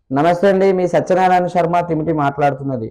నమస్తే అండి మీ సత్యనారాయణ శర్మ తిమిటి మాట్లాడుతున్నది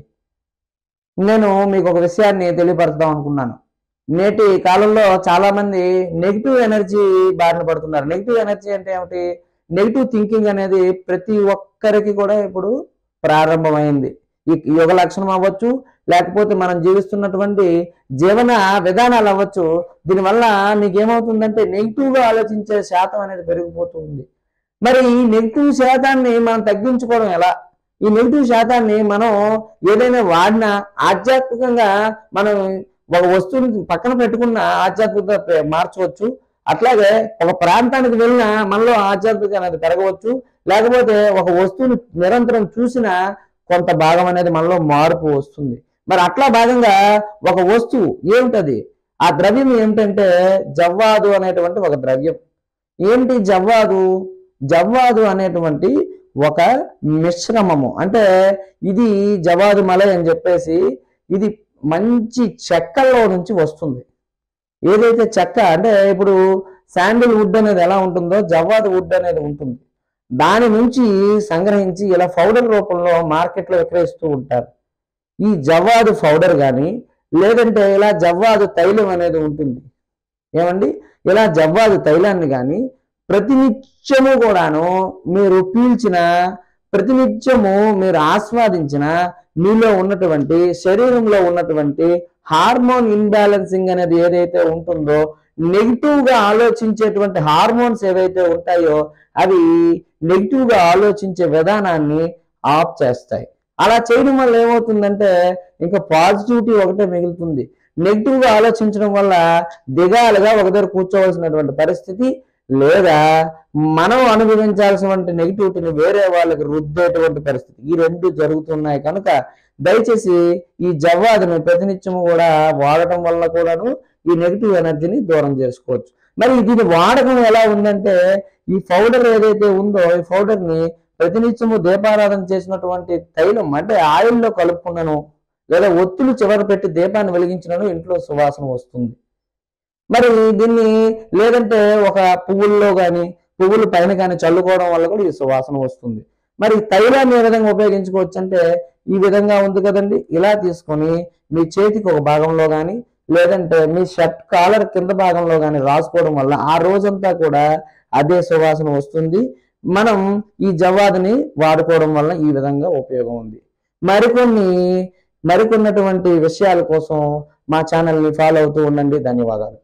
నేను మీకు ఒక విషయాన్ని తెలియపరుద్దాం అనుకున్నాను నేటి కాలంలో చాలా మంది నెగిటివ్ ఎనర్జీ బారిన పడుతున్నారు నెగిటివ్ ఎనర్జీ అంటే ఏమిటి నెగిటివ్ థింకింగ్ అనేది ప్రతి ఒక్కరికి కూడా ఇప్పుడు ప్రారంభమైంది ఈ యుగ లక్షణం అవ్వచ్చు లేకపోతే మనం జీవిస్తున్నటువంటి జీవన విధానాలు అవ్వచ్చు దీనివల్ల మీకు ఏమవుతుందంటే నెగిటివ్ గా ఆలోచించే శాతం అనేది పెరిగిపోతూ ఉంది మరి ఈ నెగిటివ్ శాతాన్ని మనం తగ్గించుకోవడం ఎలా ఈ నెగిటివ్ శాతాన్ని మనం ఏదైనా వాడినా ఆధ్యాత్మికంగా మనం ఒక వస్తువుని పక్కన పెట్టుకున్న ఆధ్యాత్మిక మార్చవచ్చు అట్లాగే ఒక ప్రాంతానికి వెళ్ళినా మనలో ఆధ్యాత్మిక అనేది పెరగవచ్చు లేకపోతే ఒక వస్తువుని నిరంతరం చూసినా కొంత భాగం అనేది మనలో మార్పు వస్తుంది మరి అట్లా భాగంగా ఒక వస్తువు ఏమిటది ఆ ద్రవ్యం ఏమిటంటే జవ్వాదు అనేటువంటి ఒక ద్రవ్యం ఏంటి జవ్వాదు జవ్వాదు అనేటువంటి ఒక మిశ్రమము అంటే ఇది జవాదు మలై అని చెప్పేసి ఇది మంచి చెక్కల్లో నుంచి వస్తుంది ఏదైతే చెక్క అంటే ఇప్పుడు శాండిల్ వుడ్ అనేది ఎలా ఉంటుందో జవ్వాదు వుడ్ అనేది ఉంటుంది దాని నుంచి సంగ్రహించి ఇలా పౌడర్ రూపంలో మార్కెట్లో విక్రయిస్తూ ఉంటారు ఈ జవ్వాదు పౌడర్ కానీ లేదంటే ఇలా జవ్వాదు తైలం అనేది ఉంటుంది ఏమండి ఇలా జవ్వాదు తైలాన్ని కానీ ప్రతినిత్యము కూడాను మీరు పీల్చిన ప్రతినిత్యము మీరు ఆస్వాదించిన మీలో ఉన్నటువంటి శరీరంలో ఉన్నటువంటి హార్మోన్ ఇన్బ్యాలెన్సింగ్ అనేది ఏదైతే ఉంటుందో నెగిటివ్ గా ఆలోచించేటువంటి హార్మోన్స్ ఏవైతే ఉంటాయో అవి నెగిటివ్ గా ఆలోచించే విధానాన్ని ఆఫ్ చేస్తాయి అలా చేయడం వల్ల ఏమవుతుందంటే ఇంకా పాజిటివిటీ ఒకటే మిగులుతుంది నెగిటివ్ గా ఆలోచించడం వల్ల దిగాలుగా ఒక దగ్గర కూర్చోవలసినటువంటి పరిస్థితి లేదా మనం అనుభవించాల్సినటువంటి నెగిటివిటీని వేరే వాళ్ళకి రుద్దేటువంటి పరిస్థితి ఈ రెండు జరుగుతున్నాయి కనుక దయచేసి ఈ జవ్వాదుని ప్రతినిత్యము కూడా వాడటం వల్ల కూడాను ఈ నెగిటివ్ ఎనర్జీని దూరం చేసుకోవచ్చు మరి దీని వాడకం ఎలా ఉందంటే ఈ పౌడర్ ఏదైతే ఉందో ఈ పౌడర్ ని ప్రతినిత్యము దీపారాధన చేసినటువంటి తైలం అంటే ఆయిల్లో కలుపుకున్నాను లేదా ఒత్తులు చివర పెట్టి దీపాన్ని వెలిగించినను ఇంట్లో సువాసన వస్తుంది మరి దీన్ని లేదంటే ఒక పువ్వుల్లో కానీ పువ్వులు పైన కానీ చల్లుకోవడం వల్ల కూడా ఈ సువాసన వస్తుంది మరి తైలాన్ని ఏ విధంగా ఉపయోగించుకోవచ్చు అంటే ఈ విధంగా ఉంది కదండి ఇలా తీసుకొని మీ చేతికి ఒక భాగంలో కానీ లేదంటే మీ షర్ట్ కాలర్ కింద భాగంలో కానీ రాసుకోవడం వల్ల ఆ రోజంతా కూడా అదే సువాసన వస్తుంది మనం ఈ జవ్వాదిని వాడుకోవడం వల్ల ఈ విధంగా ఉపయోగం ఉంది మరికొన్ని మరికొన్నటువంటి విషయాల కోసం మా ఛానల్ని ఫాలో అవుతూ ఉండండి ధన్యవాదాలు